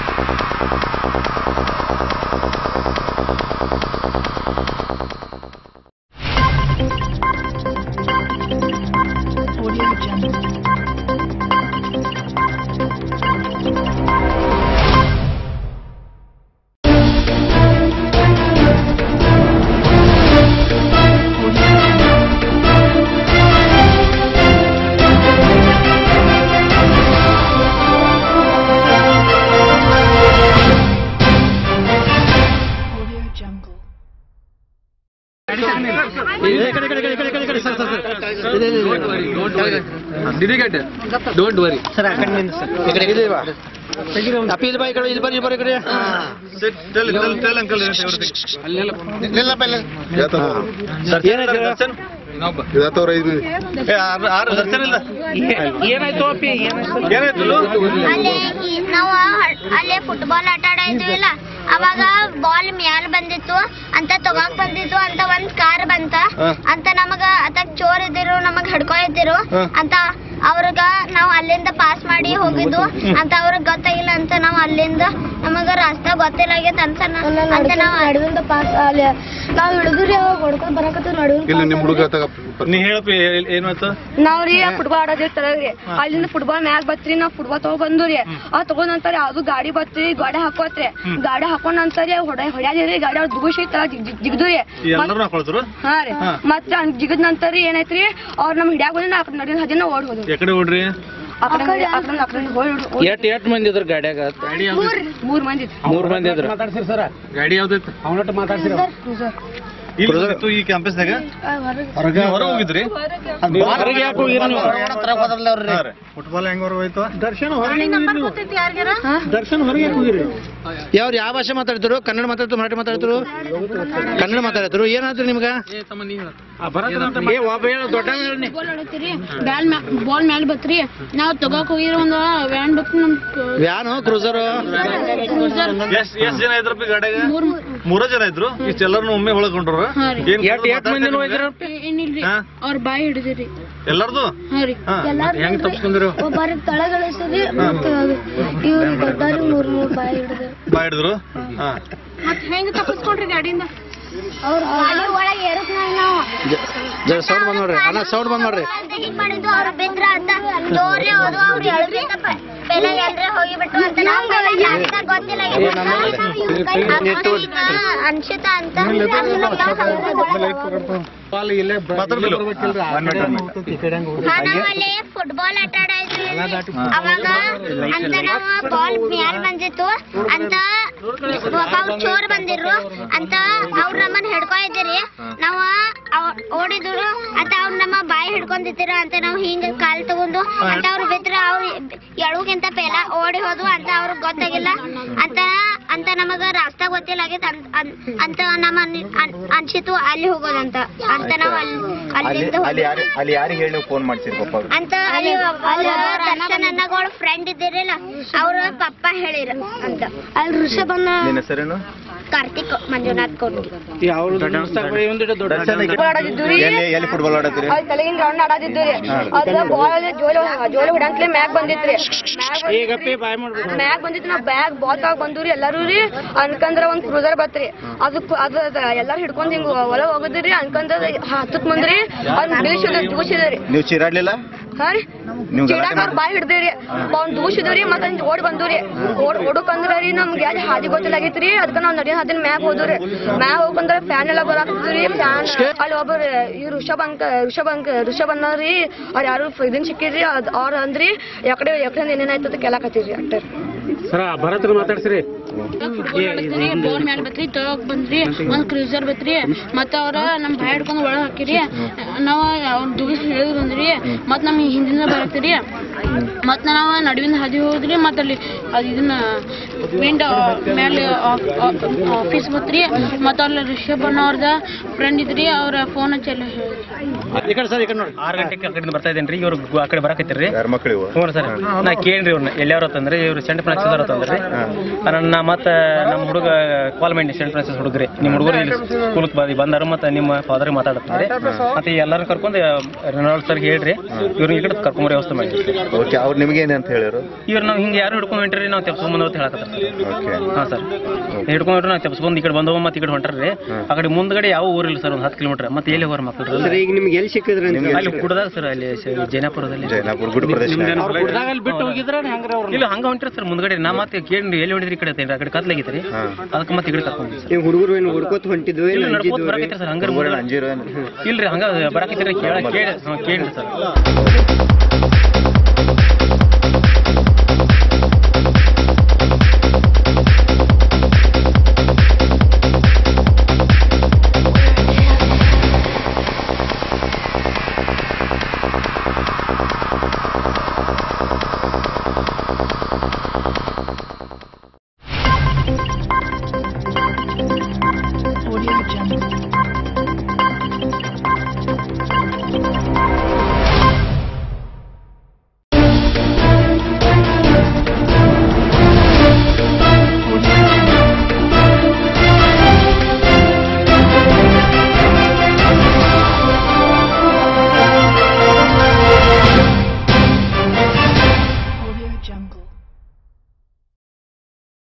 Audio Jungle. Audio Jungle. ಡಿಡಿಗೇಟ್ don't worry ಅಪ್ಪೀಲ್ ಬಾ ಈ ಕಡೆ ಇಲ್ಲಿ ಬರ್ರಿ ಇಲ್ಲಿ ಬರ್ರಿ ಈ ಕಡೆ ಏನಾಯ್ತು ಇನ್ನೊಬ್ಬ ಏನಾಯ್ತು ಅಪ್ಪಿ ಅಲ್ಲೇ ಈ ನಾವು ಅಲ್ಲೇ ಫುಟ್ಬಾಲ್ ಆಟ ಆಡ ಇದ್ವಿಲ್ಲ ಅವಾಗ ಬಾಲ್ ಮ್ಯಾಲ್ ಬಂದಿತ್ತು ಅಂತ ತಗೋಕ್ ಬಂದಿತ್ತು ಅಂತ ಒಂದ್ ಕಾರ್ ಬಂತ ಅಂತ ನಮಗ ಅದಕ್ ಚೋರ್ ಇದ್ದಿರು ನಮಗ್ ಹಿಡ್ಕೊ ಇದ್ದಿರು ಅಂತ ಅವ್ರಗ ನಾವ್ ಅಲ್ಲಿಂದ ಪಾಸ್ ಮಾಡಿ ಹೋಗಿದ್ದು ಅಂತ ಅವ್ರಿಗೆ ಗೊತ್ತಾಗಿಲ್ಲ ಅಂತ ನಾವ್ ಅಲ್ಲಿಂದ ನಮಗ ರಾಸ್ತಾ ಗೊತ್ತಿಲ್ಲ ಅಂತ ನ- ಅಂತ ನಾವ್ ನಡುವಿಂದ ಪಾಸ್ ಅಲ್ಲಿ ನಾವ್ ಹಿಡಿದ್ರಿ ಅವಾಗ ಹೊಡ್ಕೊಂಡ್ ಬರಕತ್ತ ನಡುವಿನ ನಿಮ್ಮ ಹುಡುಗ ನೀ ಹೇಳಪ್ಪ ಏನಾಯ್ತು ನಾವ್ರಿ ಫುಟ್ಬಾಲ್ ಆಡೋದಿರ್ ತಳಗ್ರಿ ಅಲ್ಲಿಂದ ಫುಟ್ಬಾಲ್ ಮ್ಯಾಗ್ ಬತ್ರಿ ನಾವ್ ಫುಟ್ಬಾಲ್ ತಗೋ ಬಂದ್ರಿ ಆ ತಗೊಂಡ್ ನಂತರ ಅದು ಗಾಡಿ ಬತ್ರಿ ಗಾಡಿ ಹಾಕೋತ್ರಿ ಗಾಡಿ ಹಾಕೊಂಡ್ ನಂತರ ಹೊಡ ಹೊಡ್ಯಾದಿರಿ ಗಾಡಿ ಅವ್ರ ದುಗುಶಿ ತಳ ಜಿಗ್ದುರಿ ಎಲ್ಲರೂ ಹಾಕೊಳ್ತಾರು ಹಾ ರೀ ಮತ್ತ ಜಿಗದ್ ನಂತರ ಏನೈತ್ರಿ ಅವ್ರ ನಮ್ ಹಿಡ್ಯಾಗ ಬಂದ್ರೆ ಆ ಕಡೆ ನಡುವಿನ ಹದಿನ ಓಡ್ ಹೋದ್ರು ಎಕಡೆ ಓಡ್ರಿ ಆ ಕಡೆ ಆ ಕಡೆ ಆ ಕಡೆ ಓಡ್ ಎಷ್ಟ್ ಎಷ್ಟ್ ಮಂದಿ ಇದ್ರ ಗಾಡ್ಯಾಗ ಗಾಡಿ ಯಾವ್ದು ಮೂರ್ ಮಂದಿ ಮೂರ್ ಮಂದಿ ಇದ್ರ ಗಾಡಿ ಯಾವ್ದೈತಿ ಇಲ್ಲಿ ಇತ್ತು ಈ ಕ್ಯಾಂಪಸ್ನಾಗ ಹೊರಗೆ ಹೊರ ಹೋಗಿದ್ರಿ ಹೊರಗೆ ಯಾಕೆ ಹೋಗಿರಿ ನೀವು ಫುಟ್ಬಾಲ್ ಹೆಂಗ್ ಹೊರ ಹೋಯ್ತು ಯಾವ ಯಾವ ಭಾಷೆ ಮಾತಾಡ್ತಿರು ಕನ್ನಡ ಮಾತಾಡ್ತಿರು ಮರಾಠಿ ಮಾತಾಡ್ತಿರು ಕನ್ನಡ ಮಾತಾಡ್ತಿರು ಏನಾದ್ರು ನಿಮ್ಗ ಏ ಒಬ್ಬ ಹೇಳು ದೊಡ್ಡ ಹೇಳಿ ಬಾಲ್ ಆಡತ್ತೀರಿ ಬ್ಯಾಲ್ ಬಾಲ್ ಮ್ಯಾಲ್ ಬತ್ರಿ ನಾವ್ ತಗೋಕ್ ಹೋಗಿರೋ ಒಂದ್ ವ್ಯಾನ್ ಬತ್ ನಮ್ ವ್ಯಾನು ಕ್ರೂಸರ್ ಎಷ್ಟ್ ಎಷ್ಟ್ ಜನ ಇದ್ರಪ್ಪ ಗಾಡ್ಯಾಗ ಮೂರ ಜನ ಇದ್ರು ಇಷ್ಟೆಲ್ಲರನ್ನು ಒಮ್ಮೆ ಒಳಗೊಂಡ್ರು ಏನ್ ಎಷ್ಟ್ ಎಷ್ಟ್ ಮಂದಿ ಹೋಯ್ತಾರ ಏನಿಲ್ರಿ ಹಾ? ಅವ್ರ ಬಾಯಿ ಹಿಡಿದಿರಿ ಎಲ್ಲಾರ್ದು ಹಾ ರೀ ಹಾ ಹೆಂಗ್ ತಪ್ಸ್ಕೊಂಡ್ರು ಒಬ್ಬರಿಗೆ ತಳಗಳಿಸಿದ್ರಿ ಇವ್ರಿಗೆ ದೊಡ್ಡವ್ರಿಗೆ ಮೂರ್ ಮೂರ್ ಬಾಯಿ ಹಿಡಿದ್ರು ಬಾ ಹಿಡಿದ್ರು ಹಾ ಮತ್ ಹೆಂಗ್ ತಪ್ಪಿಸ್ಕೊಂಡ್ರಿ ಗಾಡಿಯಿಂದ ಅವ್ರ ಗಾಡಿ ಒಳಗೆ ಏರುತ್ನಾಗ ನಾವು ಜರ ಸೌಂಡ್ ಬಂದ್ ನೋಡ್ರಿ ಅಣ್ಣ ಸೌಂಡ್ ಬಂದ್ ನೋಡ್ರಿ ಅಂತ ಹಿಂಗ್ ಮಾಡಿದ್ದು ಅವ್ರು ಬಿದ್ರ ಅಂತ ಜೋರ್ಲಿ ಹೋದ್ವು ಅವ್ರು ಎಳ್ಬಿಟ್ಟ ಪೆಲ ಎಲ್ರೆ ಹೋಗಿಬಿಟ್ರು ಅಂತ ನಾವು ಜಾಸ್ತಿ ಗೊತ್ತಿಲ್ಲ ಏ, ನಮ್ಮ ಅನ್ಶಿತಾ ಅಂತ ಹಾ ನಾವ್ ಅಲ್ಲಿ ಫುಟ್ಬಾಲ್ ಆಟ ಆಡ ಇದ್ವಿ ಅವಾಗ ಅಂತ ನಾವ್ ಬಾಲ್ ಮ್ಯಾಲ್ ಬಂದಿತ್ತು ಅಂತ ಒಬ್ಬ ಅವ್ರ್ ಚೋರ್ ಬಂದಿರು ಅಂತ ಅವ್ರ ನಮ್ಮನ್ನ ಹಿಡ್ಕೊ ಇದ್ದೀರಿ ನಾವ ಅವ್- ಓಡಿದ್ರು ಅಂತ ಅವ್ರ ನಮ್ಮ ಬಾಯಿ ಹಿಡ್ಕೊಂಡಿದ್ದೀರ ಅಂತ ನಾವ್ ಹಿಂಗ ಕಾಲ್ ತಗೊಂಡು ಅಂತ ಅವ್ರು ಬಿದ್ರ ಅವ್ರು ಎಳುಗಿಂತ ಪೆಲ ಓಡಿ ಹೋದ್ವು ಅಂತ ಅವ್ರಿಗೆ ಗೊತ್ತಾಗಿಲ್ಲ ಅಂತ ಅಂತ ನಮಗ ರಾಸ್ತಾ ಗೊತ್ತಿಲ್ಲಾಗಿತ್ತು ಅಂತ ಅನ್- ಅಂತ ನಮ್ಮ ಅನ್- ಅನ್- ಅನ್ಸಿತ್ತು ಅಲ್ಲಿ ಹೋಗೋದಂತ ಅಂತ ನಾವ್ ಅಲ್ಲಿ ಅಲ್ಲಿಂದ ಹೋದ್ವಿ. ಅಲ್ಲಿ ಯಾರಿಗೆ ಹೇಳಿ ನೀವು ಫೋನ್ ಮಾಡ್ಸಿರಿ ಪಪ್ಪ ಅಂತ ಅಲ್ಲಿ ಅವ್ರ ದರ್ಶನ್ ಅನ್ನಗಳ ಫ್ರೆಂಡ್ ಇದ್ದಿರಲ್ಲ ಅವ್ರ ಪಪ್ಪ ಹೇಳಿರ ಅಂತ ಅಲ್ಲಿ ಋಷಭನ್ನ ನಿನ್ನ ಹೆಸರೇನು ಕಾರ್ತಿಕ್ ಮಂಜುನಾಥ್ ಕೊಟ್ಟಿ ಎಲ್ಲಿ ಎಲ್ಲಿ ಫುಟ್ಬಾಲ್ ಆಡತ್ತೀರಿ ಅಲ್ಲಿ ತಲೆಗಿನ ರೌಂಡ್ ಆಡೋದಿದ್ದು ರೀ ಅದ ಬಾಲ್ ಜೋಲಿ ಜೋಲಿ ಹೊಡಂತ್ಲೆ ಮ್ಯಾಗ್ ಬಂದಿತ್ರಿ ಮ್ಯಾಗ್ ಬಂದಿತ್ತು ನಾವ್ ಬ್ಯಾಗ್ ಬಾಲ್ ತಗ ಬಂದ್ರಿ ಎಲ್ಲಾರು ರೀ ಅನ್ಕಂದ್ರ ಒಂದ್ ಕ್ರೂಸರ್ ಬತ್ರಿ ಅದಕ್ ಅದ ಅದ ಎಲ್ಲಾರು ಹಿಡ್ಕೊಂಡ್ ಹಿಂಗ್ ಒಳಗ್ ಹೋಗದ್ರಿ ಅನ್ಕಂದ್ರ ಹತ್ತಕ್ ಮಂದ್ರಿ ಅವ್ನ ನಿಲ್ಸಿದ್ರಿ ದೂಸಿದ್ರಿ ನೀವು ಚೀರಾಡ್ಲಿಲ್ಲ ಹಾ ರೀ ನೀವು ಚೀಡಾಕ ಅವ್ರ ಬಾಯಿ ಹಿಡ್ದೇರಿ ಅವ್ನ್ ದೂಸಿದ್ರಿ ಮತ್ತ ಹಿಂಗ್ ಓಡ್ ಬಂದ್ರಿ ಓಡ್ ಓಡಕಂದ್ರ ರೀ ನಮ್ಗೆ ಯಾವ್ದು ಹಾದಿ ಗೊತ್ತಿಲ್ಲಾಗಿತ್ರಿ ಅದಕ್ಕ ನಾವ್ ನಡಿ ಹಾದಿನ ಮ್ಯಾಗ್ ಹೋದ್ರಿ ಮ್ಯಾಗ್ ಹೋಗಂದ್ರ ಫ್ಯಾನ್ ಎಲ್ಲ ಬರಾಕತ್ರಿ ಫ್ಯಾನ್ ಅಲ್ಲಿ ಒಬ್ಬರು ಈ ಋಷಭ್ ಅಂಕ ಋಷಭ್ ಅಂಕ ಋಷಭ್ ಅನ್ನೋರಿ ಅವ್ರ ಯಾರು ಇದನ್ ಸಿಕ್ಕಿದ್ರಿ ಅದ್ ಅವ್ರ ಅಂದ್ರಿ ಯಾಕಡೆ ಯಾಕಡೆ ಏನೇನಾಯ್ತದ ಕೇಳಾಕತ್ತೀರಿ ಅಟ್ಟರ್ ಬೋರ್ ಮ್ಯಾಲ ಬತ್ರಿ ತಗೋಕ್ ಬಂದ್ರಿ ಒಂದ್ ಕ್ರೂಸರ್ ಬತ್ರಿ ಮತ್ತ ಅವ್ರ ನಮ್ ಬಾಯ್ ಹಿಡ್ಕೊಂಡ್ ಒಳಗ್ ಹಾಕಿರಿ ನಾವ್ ಅವ್ನ ದುಗಿಸ್ ಹೇಳಿದ್ರು ಅಂದ್ರಿ ಮತ್ ನಮ್ ಹಿಂದಿನ ಬರತ್ರಿ ಮತ್ ನಾವ್ ನಡುವಿನ ಹಾದಿ ಹೋದ್ರಿ ಮತ್ ಅಲ್ಲಿ ಅದ್ ಇದನ್ನ ವಿಂಡ್ ಮೇಲೆ ಆಫೀಸ್ ಬತ್ರಿ ಮತ್ತ ಅಲ್ಲಿ ರಿಷಬ್ ಅಣ್ಣ ಅವ್ರದ ಫ್ರೆಂಡ್ ಇದ್ರಿ ಅವ್ರ ಫೋನ್ ಹಚ್ಚಿ ಎಲ್ಲ ಹೇಳಿದ್ರಿ ಈ ಕಡೆ ಸರ್ ಈ ಕಡೆ ನೋಡಿ ಆರು ಗಂಟೆಗೆ ಆ ಕಡೆಯಿಂದ ಬರ್ತಾ ಇದ್ದೇನ್ರಿ ಇವ್ರು ಆ ಕಡೆ ಬರಾಕತ್ತೀರಿ ಯಾರ ಮಕ್ಳು ಇವು ಹ್ಞೂ ಸರ್ ನಾ ಕೇಳ್ರಿ ಇವ್ರನ್ನ ಎಲ್ಲಿಯವ್ರು ಅಂತಂದ್ರೆ ಇವ್ರು ಸೆಂಟ್ ಫ್ರಾನ್ಸಿಸ್ ಅವ್ರು ಅಂತಂದ್ರಿ ನನ್ನ ಮತ್ತೆ ನಮ್ಮ ಹುಡುಗ ಕಾಲ್ ಮಾಡಿ ಸೆಂಟ್ ಫ್ರಾನ್ಸಿಸ್ ಹುಡುಗ್ರಿ ನಿಮ್ಮ ಹುಡುಗರು ಇಲ್ಲಿ ಸ್ಕೂಲ್ಗೆ ಬಂದು ಬಂದಾರು ಮತ್ತೆ ನಿಮ್ಮ ಫಾದರ್ ಮಾತಾಡ್ತಾರೆ ಮತ್ತೆ ಎಲ್ಲರೂ ಕರ್ಕೊಂಡು ರೆನಾಲ್ಡ್ ಸರ್ ಹೇಳ್ರಿ ಇವ್ರನ್ನ ಈ ಕಡೆ ಕರ್ಕೊಂಬರೋ ವ್ಯವಸ್ಥೆ ಮಾಡಿ ಓಕೆ ಅವ್ರು ನಿಮ್ಗೆ ಏನಂತ ಹೇಳಿರು ಇವ್ರು ನಾವು ಹಿಂಗೆ ಯಾರು ಹಿಡ್ಕೊಂಡ್ ಹೊಂಟ್ರಿ ನಾವು ತೆಪ್ಸ್ಕೊಂಡ್ ಅಂತ ಹೇಳಕತ್ತಾರ ಓಕೆ ಹಾಂ ಸರ್ ಹಿಡ್ಕೊಂಡ್ರೆ ನಾವು ತೆಪ್ಸ್ಕೊಂಡ್ ಈ ಕಡೆ ಬಂದವ ಮತ್ತೆ ಈ ಕಡೆ ಹೊಂಟ್ರಿ ಆ ಕಡೆ ಮುಂದ್ಗಡೆ ಯಾವ ಊರಿಲ್ಲ ಸರ್ ಒಂದು ಹತ್ತು ಕಿಲೋಮೀಟರ್ ಮತ್ತೆ ಎಲ್ಲಿ ಹೋಗ್ರ ಮಕ್ಕಳು ಈಗ ನಿಮ್ಗೆ ಎಲ್ಲಿ ಸಿಕ್ಕಿದ್ರಿ ಅಂತ ಅಲ್ಲಿ ಕುಡ್ದಾಗ ಸರ್ ಅಲ್ಲಿ ಶ- ಜೈನಾಪುರದಲ್ಲಿ ಜೈನಾಪುರ ಗುಡ್ ಪ್ರದೇಶ ಇಲ್ಲ ಹಂಗ ಹೊಂಟ್ರಿ ಸರ್ ಮುಂದ್ಗಡೆ ನಾ ಮತ್ತೆ ಕೇಳಿ ಎಲ್ಲಿ ಹೊಡಿದ್ರಿ ಈ ಕಡೆ ಐತೇನ್ರಿ ಆ ಕಡೆ ಕತ್ಲಾಗಿತ್ರಿ ಅದಕ್ಕೆ ಮತ್ತೆ ಈ ಕಡೆ ಕರ್ಕೊಂಡು ಸರ್ ನೀವು ಹುಡುಗರು ಏನು ಹುಡ್ಕೋತ ಹೊಂಟಿದ್ವು ಇಲ್ಲ ಏನು ನಡ್ಕೋತ ಅಂಜಿದ್ವು ರೀ? ಬರಾಕೈತ್ರಿ ಸರ್ ಹಂಗಾರ ಹುಡುಗರು ಅಂಜಿರೋ ಏನು ಇಲ್ರಿ ಹಂಗ ಬರಾಕೈತ್ರಿ ಕೇಳ ಕೇಳಿ ಕೇಳಿ ಸರ್